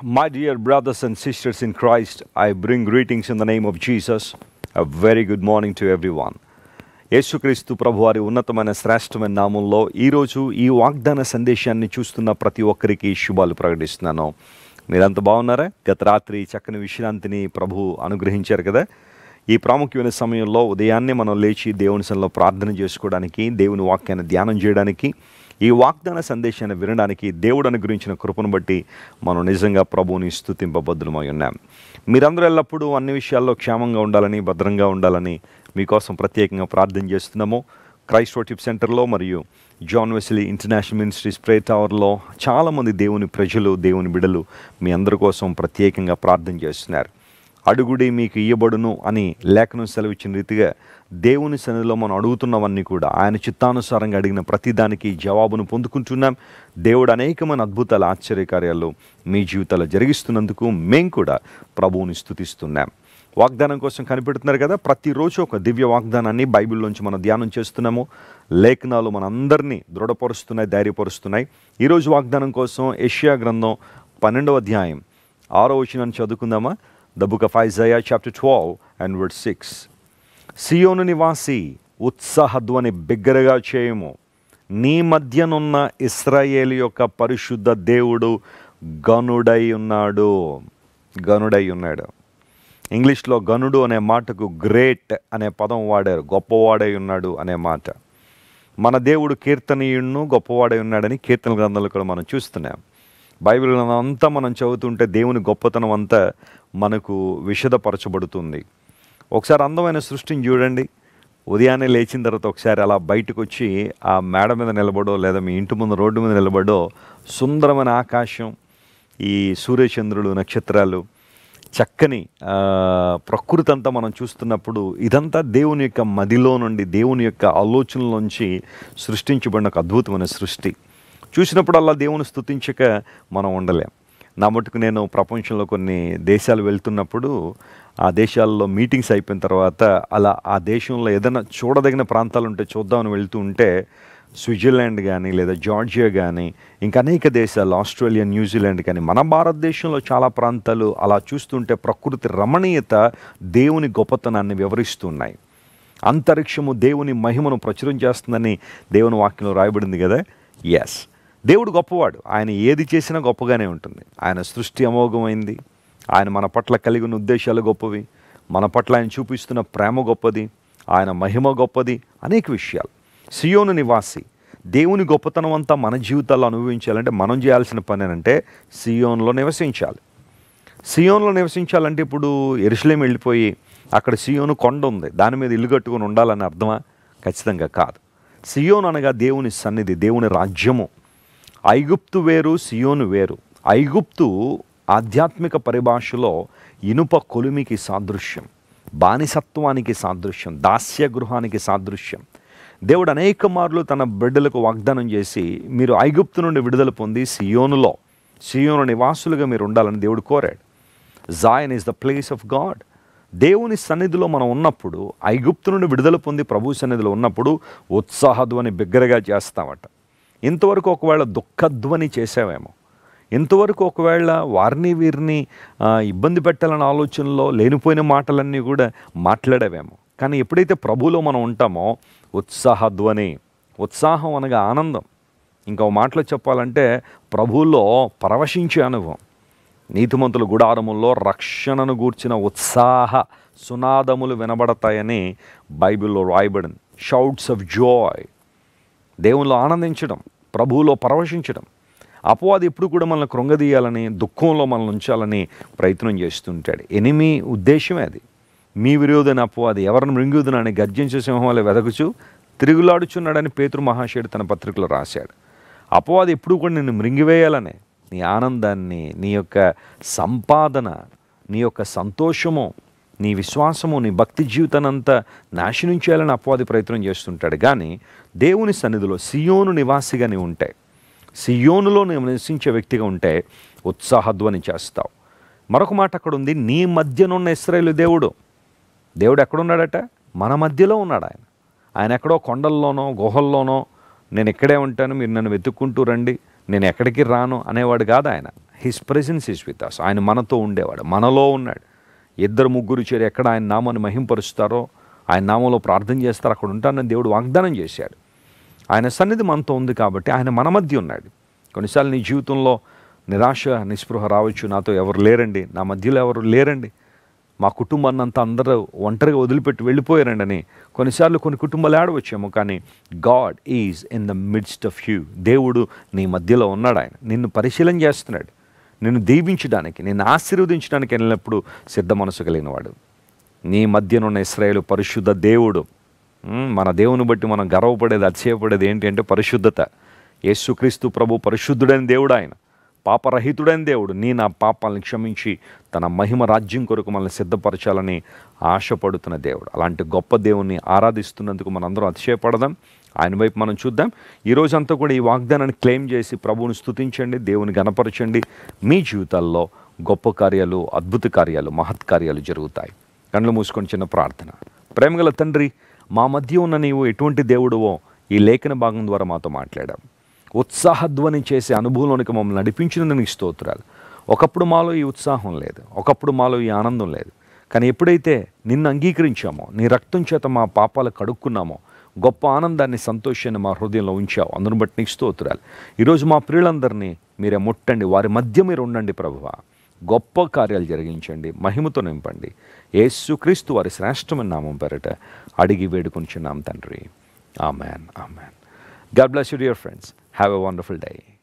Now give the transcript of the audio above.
My dear brothers and sisters in Christ, I bring greetings in the name of Jesus. A very good morning to everyone. యేసుక్రీస్తు ప్రభు వారి ఉన్నతమైన శ్రేష్టమైన నామంలో ఈరోజు ఈ వాగ్దాన సందేశాన్ని చూస్తున్న ప్రతి ఒక్కరికి శుభాలు ప్రకటిస్తున్నాను మీరంతా బాగున్నారా గత రాత్రి చక్కని విశ్రాంతిని ప్రభు అనుగ్రహించారు కదా ఈ ప్రాముఖ్యమైన సమయంలో ఉదయాన్నే మనం లేచి దేవుని సన్నిలో ప్రార్థన చేసుకోవడానికి దేవుని వాక్యాన్ని ధ్యానం చేయడానికి ఈ వాగ్దాన సందేశాన్ని వినడానికి దేవుడు అనుగ్రహించిన కృపను బట్టి మనం నిజంగా ప్రభువుని స్థుతింపబద్దులమై ఉన్నాం మీరందరూ ఎల్లప్పుడూ అన్ని విషయాల్లో క్షేమంగా ఉండాలని భద్రంగా ఉండాలని మీకోసం ప్రత్యేకంగా ప్రార్థన చేస్తున్నాము క్రైస్ట్ వర్షిప్ సెంటర్లో మరియు John Wesley International Ministries pray టవర్లో చాలామంది దేవుని ప్రజలు దేవుని బిడలు మీ అందరి కోసం ప్రత్యేకంగా ప్రార్థన చేస్తున్నారు అడుగుడి మీకు ఇయ్యబడును అని లేఖనం సెలవిచ్చిన రీతిగా దేవుని సన్నిధిలో మనం అడుగుతున్నవన్నీ కూడా ఆయన చిత్తానుసారంగా అడిగిన ప్రతిదానికి జవాబును పొందుకుంటున్నాం దేవుడు అనేకమైన అద్భుతాల ఆశ్చర్యకార్యాలు మీ జీవితాల్లో జరిగిస్తున్నందుకు మేం కూడా ప్రభువుని స్తుతిస్తున్నాం వాగ్దానం కోసం కనిపెడుతున్నారు కదా ప్రతిరోజు ఒక దివ్య వాగ్దానాన్ని బైబిల్లోంచి మనం ధ్యానం చేస్తున్నాము లేఖనాలు మనందరినీ దృఢపరుస్తున్నాయి ధైర్యపరుస్తున్నాయి ఈరోజు వాగ్దానం కోసం ఏషియా గ్రంథం పన్నెండవ అధ్యాయం ఆరో వచనాన్ని చదువుకుందామా the book of Isaiah chapter twelve and word six సియోను నివాసి ఉత్సాహధ్వని బిగ్గరగా చేయము నీ మధ్యనున్న ఇస్రాయేల్ యొక్క పరిశుద్ధ దేవుడు గనుడై ఉన్నాడు గనుడై ఉన్నాడు ఇంగ్లీష్లో గనుడు అనే మాటకు గ్రేట్ అనే పదం వాడారు గొప్పవాడై ఉన్నాడు అనే మాట మన దేవుడు కీర్తనీయుడును గొప్పవాడై ఉన్నాడని కీర్తన గ్రంథాలు కూడా మనం చూస్తున్నాం బైబిల్ అంతా మనం చదువుతుంటే దేవుని గొప్పతనం అంతా మనకు విషదపరచబడుతుంది ఒకసారి అందమైన సృష్టిని చూడండి ఉదయాన్నే లేచిన తర్వాత ఒకసారి అలా బయటకు వచ్చి ఆ మేడ మీద నిలబడో లేదా మీ ఇంటి ముందు రోడ్డు మీద నిలబడో సుందరమైన ఆకాశం ఈ సూర్యచంద్రులు నక్షత్రాలు చక్కని ఆ, ప్రకృతి అంతా మనం చూస్తున్నప్పుడు ఇదంతా దేవుని యొక్క మదిలో నుండి దేవుని యొక్క ఆలోచనలోంచి సృష్టించబడిన ఒక అద్భుతమైన సృష్టి చూసినప్పుడల్లా దేవుని స్తుతించక మనం ఉండలేం నా మటుకు నేను ప్రపంచంలో కొన్ని దేశాలు వెళ్తున్నప్పుడు ఆ దేశాల్లో మీటింగ్స్ అయిపోయిన తర్వాత అలా ఆ దేశంలో ఏదైనా చూడదగిన ప్రాంతాలు ఉంటే చూద్దామని వెళ్తూ ఉంటే స్విట్జర్లాండ్ కానీ లేదా జార్జియా కానీ ఇంకా అనేక దేశాలు ఆస్ట్రేలియా న్యూజిలాండ్ కానీ మన భారతదేశంలో చాలా ప్రాంతాలు అలా చూస్తుంటే ప్రకృతి రమణీయత దేవుని గొప్పతనాన్ని వివరిస్తున్నాయి అంతరిక్షము దేవుని మహిమను ప్రచురం చేస్తుందని దేవుని వాక్యంలో రాయబడింది కదా ఎస్ దేవుడు గొప్పవాడు ఆయన ఏది చేసినా గొప్పగానే ఉంటుంది ఆయన సృష్టి అమోఘమైంది ఆయన మన పట్ల కలిగి ఉన్న ఉద్దేశాలు గొప్పవి మన పట్ల ఆయన చూపిస్తున్న ప్రేమ గొప్పది ఆయన మహిమ గొప్పది అనేక విషయాలు సియోను నివాసి దేవుని గొప్పతనం అంతా మన జీవితాల్లో అనుభవించాలంటే మనం చేయాల్సిన పని ఏంటంటే సియోన్లో నివసించాలి సియోన్లో నివసించాలంటే ఇప్పుడు ఎరుసలేం వెళ్ళిపోయి అక్కడ సియోను కొండ ఉంది దాని మీద ఇల్లు కట్టుకొని ఉండాలని అర్థమా ఖచ్చితంగా కాదు సియోన్ అనగా దేవుని సన్నిధి దేవుని రాజ్యము ఐగుప్తు వేరు సియోను వేరు ఐగుప్తు ఆధ్యాత్మిక పరిభాషలో ఇనుప కొలిమికి సాదృశ్యం బానిసత్వానికి సాదృశ్యం దాస్య గృహానికి సాదృశ్యం దేవుడు అనేక మార్లు తన బిడ్డలకు వాగ్దానం చేసి మీరు ఐగుప్తు నుండి విడుదల పొంది సియోనులో సియోను నివాసులుగా మీరు ఉండాలని దేవుడు కోరాడు Zion is the place of God దేవుని సన్నిధిలో మనం ఉన్నప్పుడు ఐగుప్తు నుండి విడుదల పొంది ప్రభు సన్నిధిలో ఉన్నప్పుడు ఉత్సాహధ్వని బిగ్గరగా చేస్తామట ఇంతవరకు ఒకవేళ దుఃఖధ్వని చేసావేమో ఇంతవరకు ఒకవేళ వారిని వీరిని ఆ, ఇబ్బంది పెట్టాలన్న ఆలోచనలో లేనిపోయిన మాటలన్నీ కూడా మాట్లాడేవేమో కానీ ఎప్పుడైతే ప్రభువులో మనం ఉంటామో ఉత్సాహధ్వని ఉత్సాహం అనగా ఆనందం ఇంకో మాటలో చెప్పాలంటే ప్రభువులో పరవశించే అనుభవం నీతిమంతుల గుడారముల్లో రక్షణను గూర్చిన ఉత్సాహ సునాదములు వినబడతాయని బైబిల్లో రాయబడింది షౌట్స్ ఆఫ్ జాయ్ దేవునిలో ఆనందించడం ప్రభువులో పరవశించడం అపవాది ఎప్పుడు కూడా మనల్ని కృంగదీయాలని దుఃఖంలో మనల్ని ఉంచాలని ప్రయత్నం చేస్తుంటాడు ఎనిమి ఉద్దేశమే అది మీ విరోధన అపవాది ఎవరిని మృంగుదునని గర్జించే సింహం వల్ల వెదకుచు తిరుగులాడుచున్నాడని పేతురు మహాశయుడు తన పత్రికలో రాశాడు అపవాది ఎప్పుడు కూడా నిన్ను మృంగివేయాలనే నీ ఆనందాన్ని నీ యొక్క సంపాదన నీ యొక్క సంతోషము నీ విశ్వాసము నీ భక్తి జీవితానంతా నాశనం చేయాలని అపవాది ప్రయత్నం చేస్తుంటాడు కానీ దేవుని సన్నిధిలో సియోను నివాసిగా నీవు ఉంటే సియోనులో నీవు నివసించే వ్యక్తిగా ఉంటే ఉత్సాహధ్వని చేస్తావు మరొక మాట అక్కడ ఉంది నీ మధ్యనున్న ఇస్రాయేలు దేవుడు దేవుడు ఎక్కడున్నాడట మన మధ్యలో ఉన్నాడు ఆయన ఆయన ఎక్కడో కొండల్లోనో గుహల్లోనో నేను ఇక్కడే ఉంటాను మీరు నన్ను వెతుక్కుంటూ రండి నేను ఎక్కడికి రాను అనేవాడు కాదు ఆయన his presence is with us ఆయన మనతో ఉండేవాడు మనలో ఉన్నాడు ఇద్దరు ముగ్గురు చేరి ఎక్కడ ఆయన నామాన్ని మహింపరుస్తారో ఆయన నామంలో ప్రార్థన చేస్తారో అక్కడ ఉంటానని దేవుడు వాగ్దానం చేశాడు ఆయన సన్నిధి మనతో ఉంది కాబట్టి ఆయన మన మధ్య ఉన్నాడు కొన్నిసార్లు నీ జీవితంలో నిరాశ నిస్పృహ రావచ్చు నాతో ఎవరు లేరండి నా మధ్యలో ఎవరు లేరండి మా కుటుంబాన్ని అంతా అందరూ ఒంటరిగా వదిలిపెట్టి వెళ్ళిపోయారండి అని కొన్నిసార్లు కొన్ని కుటుంబాలు ఆడవచ్చేమో కానీ God is in the midst of you దేవుడు నీ మధ్యలో ఉన్నాడు ఆయన నిన్ను పరిశీలన చేస్తున్నాడు నిన్ను దీవించడానికి నిన్ను ఆశీర్వదించడానికి వెళ్ళినప్పుడు సిద్ధ మనసు కలిగినవాడు నీ మధ్యనున్న ఇస్రాయేలు పరిశుద్ధ దేవుడు మ్, మన దేవుని బట్టి మనం గర్వపడేది అతిశయపడేది ఏంటి అంటే పరిశుద్ధత యేసుక్రీస్తు ప్రభు పరిశుద్ధుడైన దేవుడు ఆయన పాపరహితుడైన దేవుడు నీ నా పాపాలను క్షమించి తన మహిమ రాజ్యం కొరకు మనల్ని సిద్ధపరచాలని ఆశపడుతున్న దేవుడు అలాంటి గొప్ప దేవుణ్ణి ఆరాధిస్తున్నందుకు మనందరం అతిశయపడదాం ఆయన వైపు మనం చూద్దాం ఈ రోజంతా కూడా ఈ వాగ్దానాన్ని క్లెయిమ్ చేసి ప్రభువుని స్తుతించండి దేవుని గణపరచండి మీ జీవితాల్లో గొప్ప కార్యాలు అద్భుత కార్యాలు మహత్ కార్యాలు జరుగుతాయి కళ్ళు మూసుకొని చిన్న ప్రార్థన ప్రేమగల తండ్రి మా మధ్య ఉన్న నీవు ఎటువంటి దేవుడువో ఈ లేఖన భాగం ద్వారా మాతో మాట్లాడాం ఉత్సాహధ్వని చేసే అనుభవంలోనికి మమ్మల్ని నడిపించినందుకు నీకు స్తోత్రాలు ఒకప్పుడు మాలో ఈ ఉత్సాహం లేదు ఒకప్పుడు మాలో ఈ ఆనందం లేదు కానీ ఎప్పుడైతే నిన్ను అంగీకరించామో నీ రక్తం చేత మా పాపాలు కడుక్కున్నామో గొప్ప ఆనందాన్ని సంతోషాన్ని మా హృదయంలో ఉంచావు అందును బట్టి నీకు స్తోత్రాలు ఈరోజు మా ప్రియులందరినీ మీరే ముట్టండి వారి మధ్య మీరు ఉండండి ప్రభువా గొప్ప కార్యాలు జరిగించండి మహిమతో నింపండి యేసుక్రీస్తు వారి శ్రేష్టమైన నామం పేరట అడిగి వేడుకొంచున్నాం తండ్రి amen amen God bless you dear friends have a wonderful day